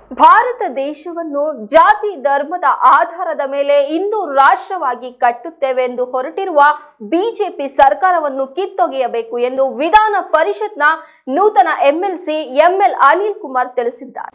ಭಾರತ ದೇಶವನ್ನು ಜಾತಿ ಧರ್ಮದ ಆಧಾರದ ಮೇಲೆ ಹಿಂದೂ ರಾಷ್ಟ್ರವಾಗಿ ಕಟ್ಟುತ್ತೇವೆ ಎಂದು ಹೊರಟಿರುವ ಬಿಜೆಪಿ ಸರ್ಕಾರವನ್ನು ಕಿತ್ತೊಗೆಯಬೇಕು ಎಂದು ವಿಧಾನ ಪರಿಷತ್ನ ನೂತನ ಎಂಎಲ್ಸಿ ಎಂಎಲ್ ಅನಿಲ್ ಕುಮಾರ್ ತಿಳಿಸಿದ್ದಾರೆ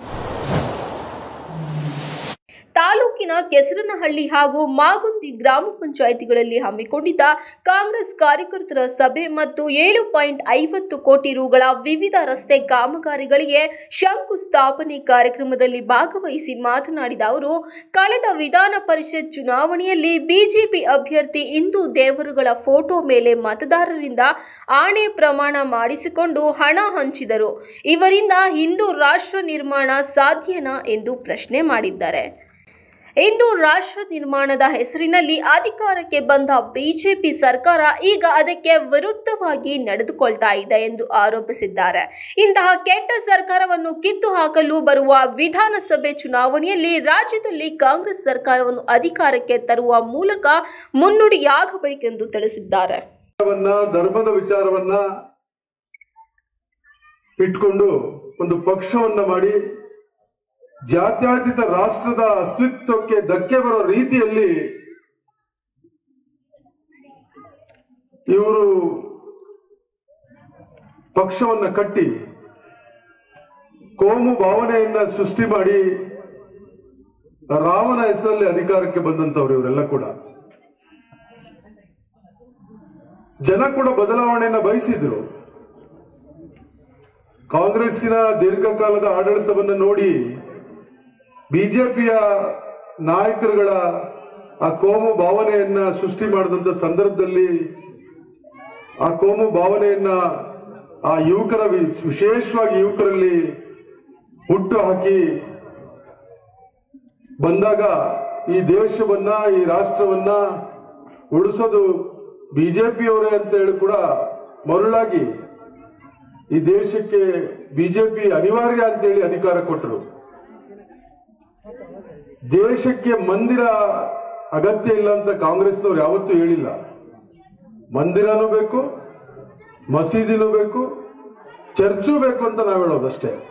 ತಾಲೂಕಿನ ಕೆಸರನಹಳ್ಳಿ ಹಾಗೂ ಮಾಗುಂದಿ ಗ್ರಾಮ ಪಂಚಾಯಿತಿಗಳಲ್ಲಿ ಹಮ್ಮಿಕೊಂಡಿದ್ದ ಕಾಂಗ್ರೆಸ್ ಕಾರ್ಯಕರ್ತರ ಸಭೆ ಮತ್ತು ಏಳು ಪಾಯಿಂಟ್ ಐವತ್ತು ಕೋಟಿ ರುಗಳ ವಿವಿಧ ರಸ್ತೆ ಕಾಮಗಾರಿಗಳಿಗೆ ಶಂಕುಸ್ಥಾಪನೆ ಕಾರ್ಯಕ್ರಮದಲ್ಲಿ ಭಾಗವಹಿಸಿ ಮಾತನಾಡಿದ ಅವರು ಕಳೆದ ವಿಧಾನ ಪರಿಷತ್ ಚುನಾವಣೆಯಲ್ಲಿ ಬಿಜೆಪಿ ಅಭ್ಯರ್ಥಿ ಹಿಂದೂ ದೇವರುಗಳ ಫೋಟೋ ಮೇಲೆ ಮತದಾರರಿಂದ ಆಣೆ ಪ್ರಮಾಣ ಮಾಡಿಸಿಕೊಂಡು ಹಣ ಹಂಚಿದರು ಇವರಿಂದ ಹಿಂದೂ ರಾಷ್ಟ್ರ ನಿರ್ಮಾಣ ಸಾಧ್ಯನಾ ಎಂದು ಪ್ರಶ್ನೆ ಮಾಡಿದ್ದಾರೆ ಇಂದು ರಾಷ್ಟ್ರ ನಿರ್ಮಾಣದ ಹೆಸರಿನಲ್ಲಿ ಅಧಿಕಾರಕ್ಕೆ ಬಂದ ಬಿಜೆಪಿ ಸರ್ಕಾರ ಈಗ ಅದಕ್ಕೆ ವಿರುದ್ಧವಾಗಿ ನಡೆದುಕೊಳ್ತಾ ಇದೆ ಎಂದು ಆರೋಪಿಸಿದ್ದಾರೆ ಇಂತಹ ಕೆಟ್ಟ ಸರ್ಕಾರವನ್ನು ಕಿತ್ತು ಹಾಕಲು ಬರುವ ವಿಧಾನಸಭೆ ಚುನಾವಣೆಯಲ್ಲಿ ರಾಜ್ಯದಲ್ಲಿ ಕಾಂಗ್ರೆಸ್ ಸರ್ಕಾರವನ್ನು ಅಧಿಕಾರಕ್ಕೆ ತರುವ ಮೂಲಕ ಮುನ್ನುಡಿಯಾಗಬೇಕೆಂದು ತಿಳಿಸಿದ್ದಾರೆ ವಿಚಾರವನ್ನ ಧರ್ಮದ ವಿಚಾರವನ್ನ ಇಟ್ಕೊಂಡು ಒಂದು ಪಕ್ಷವನ್ನ ಮಾಡಿ ಜಾತ್ಯತೀತ ರಾಷ್ಟ್ರದ ಅಸ್ತಿತ್ವಕ್ಕೆ ಧಕ್ಕೆ ಬರೋ ರೀತಿಯಲ್ಲಿ ಇವರು ಪಕ್ಷವನ್ನ ಕಟ್ಟಿ ಕೋಮು ಭಾವನೆಯನ್ನ ಸೃಷ್ಟಿ ಮಾಡಿ ರಾಮನ ಹೆಸರಲ್ಲಿ ಅಧಿಕಾರಕ್ಕೆ ಬಂದಂತವ್ರು ಇವರೆಲ್ಲ ಕೂಡ ಜನ ಕೂಡ ಬದಲಾವಣೆಯನ್ನ ಬಯಸಿದ್ರು ಕಾಂಗ್ರೆಸ್ಸಿನ ದೀರ್ಘಕಾಲದ ಆಡಳಿತವನ್ನು ನೋಡಿ ಬಿಜೆಪಿಯ ನಾಯಕರುಗಳ ಆ ಕೋಮು ಭಾವನೆಯನ್ನ ಸೃಷ್ಟಿ ಮಾಡಿದಂತ ಸಂದರ್ಭದಲ್ಲಿ ಆ ಕೋಮು ಭಾವನೆಯನ್ನ ಆ ಯುವಕರ ವಿ- ವಿಶೇಷವಾಗಿ ಯುವಕರಲ್ಲಿ ಹುಟ್ಟು ಹಾಕಿ ಬಂದಾಗ ಈ ದೇಶವನ್ನ ಈ ರಾಷ್ಟ್ರವನ್ನ ಉಳಿಸೋದು ಬಿಜೆಪಿಯವರೇ ಅಂತ ಹೇಳಿ ಕೂಡ ಮರುಳಾಗಿ ಈ ದೇಶಕ್ಕೆ ಬಿಜೆಪಿ ಅನಿವಾರ್ಯ ಅಂತೇಳಿ ಅಧಿಕಾರ ಕೊಟ್ಟರು ದೇಶಕ್ಕೆ ಮಂದಿರ ಅಗತ್ಯ ಇಲ್ಲ ಅಂತ ಕಾಂಗ್ರೆಸ್ನವ್ರು ಯಾವತ್ತೂ ಹೇಳಿಲ್ಲ ಮಂದಿರನೂ ಬೇಕು ಮಸೀದಿನೂ ಬೇಕು ಚರ್ಚು ಬೇಕು ಅಂತ ನಾವು ಹೇಳೋದಷ್ಟೇ